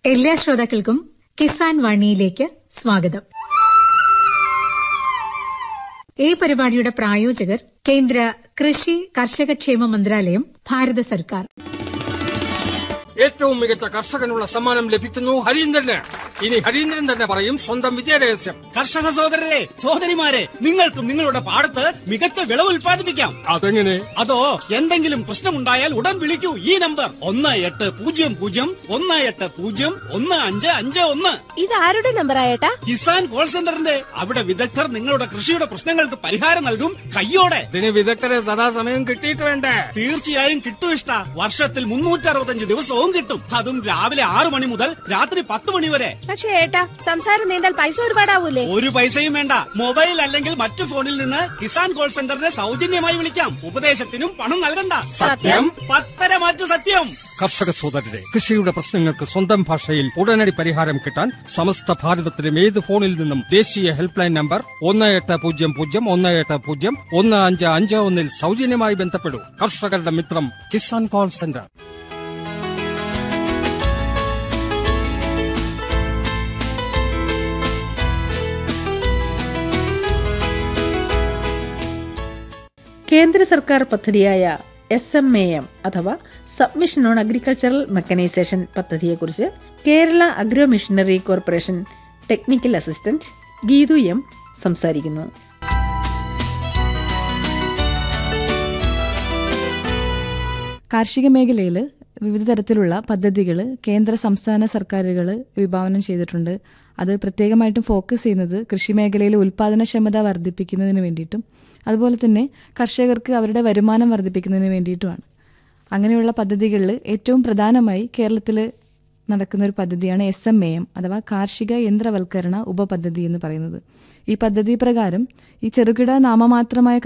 എല്ലാ ശ്രോതാക്കൾക്കും കിസാൻ വാണിയിലേക്ക് സ്വാഗതം ഈ പരിപാടിയുടെ പ്രായോജകർ കേന്ദ്ര കൃഷി കർഷകക്ഷേമ മന്ത്രാലയം ഭാരത സർക്കാർ ഏറ്റവും മികച്ച കർഷകനുള്ള സമ്മാനം ലഭിക്കുന്നു ഹരീന്ദ്രന് ഇനി ഹരീന്ദ്രൻ തന്നെ പറയും സ്വന്തം വിജയരഹസ്യം കർഷക സഹോദരരെ സഹോദരിമാരെ നിങ്ങൾക്കും നിങ്ങളുടെ പാടത്ത് മികച്ച വിളവ് ഉൽപ്പാദിപ്പിക്കാം അതെങ്ങനെ അതോ എന്തെങ്കിലും പ്രശ്നമുണ്ടായാൽ ഉടൻ വിളിക്കൂ ഈ നമ്പർ ഒന്ന് എട്ട് പൂജ്യം പൂജ്യം ഒന്ന് എട്ട് പൂജ്യം ഒന്ന് അഞ്ച് അഞ്ച് ഒന്ന് ഇത് ആരുടെ നമ്പറായേട്ടാ കിസാൻ കോൾ സെന്ററിന്റെ അവിടെ വിദഗ്ധർ നിങ്ങളുടെ കൃഷിയുടെ പ്രശ്നങ്ങൾക്ക് പരിഹാരം നൽകും കയ്യോടെ ഇതിന് വിദഗ്ധരെ സദാസമയം കിട്ടിയിട്ട് വേണ്ടേ തീർച്ചയായും കിട്ടും ഇഷ്ട വർഷത്തിൽ മുന്നൂറ്റി അറുപത്തഞ്ച് ദിവസവും കിട്ടും അതും രാവിലെ ആറു മണി മുതൽ രാത്രി പത്ത് മണി വരെ പക്ഷേ ഏട്ടാ സംസാരം നീണ്ടാൽ പൈസ ഒരുപാടാവൂലേ ഒരു പൈസയും വേണ്ട മൊബൈൽ അല്ലെങ്കിൽ മറ്റു ഫോണിൽ നിന്ന് കിസാൻ കോൾ സെന്ററിനെ സൗജന്യമായി വിളിക്കാം ഉപദേശത്തിനും പണം നൽകണ്ട സത്യം? പത്തര മാറ്റു സത്യം കർഷക സോദരരെ കൃഷിയുടെ പ്രശ്നങ്ങൾക്ക് സ്വന്തം ഭാഷയിൽ ഉടനടി പരിഹാരം കിട്ടാൻ സമസ്ത ഭാരതത്തിലും ഏത് ഫോണിൽ നിന്നും ദേശീയ ഹെൽപ്പ് ലൈൻ നമ്പർ ഒന്ന് എട്ട് പൂജ്യം പൂജ്യം ഒന്ന് എട്ട് പൂജ്യം ഒന്ന് അഞ്ച് അഞ്ച് ഒന്നിൽ സൗജന്യമായി ബന്ധപ്പെടൂ കർഷകരുടെ മിത്രം കിസാൻ കോൾ സെന്റർ കേന്ദ്ര സർക്കാർ പദ്ധതിയായ എസ് എം എ എം അഥവാ സബ്മിഷൻ ഓൺ അഗ്രികൾച്ചറൽ മെക്കനൈസേഷൻ പദ്ധതിയെക്കുറിച്ച് Kerala agro machinery corporation technical assistant Geethu M സംസാരിക്കുന്നു കാർഷിക മേഖലയിൽ വിവിധ തരത്തിലുള്ള പദ്ധതികൾ കേന്ദ്ര സംസ്ഥാന സർക്കാരുകൾ വിഭാവനം ചെയ്തിട്ടുണ്ട് അത് പ്രത്യേകമായിട്ടും ഫോക്കസ് ചെയ്യുന്നത് കൃഷി മേഖലയിലെ ഉൽപ്പാദനക്ഷമത വർദ്ധിപ്പിക്കുന്നതിന് വേണ്ടിയിട്ടും അതുപോലെ തന്നെ കർഷകർക്ക് അവരുടെ വരുമാനം വർദ്ധിപ്പിക്കുന്നതിന് വേണ്ടിയിട്ടുമാണ് അങ്ങനെയുള്ള പദ്ധതികളിൽ ഏറ്റവും പ്രധാനമായി കേരളത്തിൽ നടക്കുന്ന ഒരു പദ്ധതിയാണ് എസ് എം എ എം അഥവാ കാർഷിക യന്ത്രവൽക്കരണ ഉപപദ്ധതി എന്ന് പറയുന്നത് ഈ പദ്ധതി പ്രകാരം ഈ ചെറുകിട നാമമാത്രമായ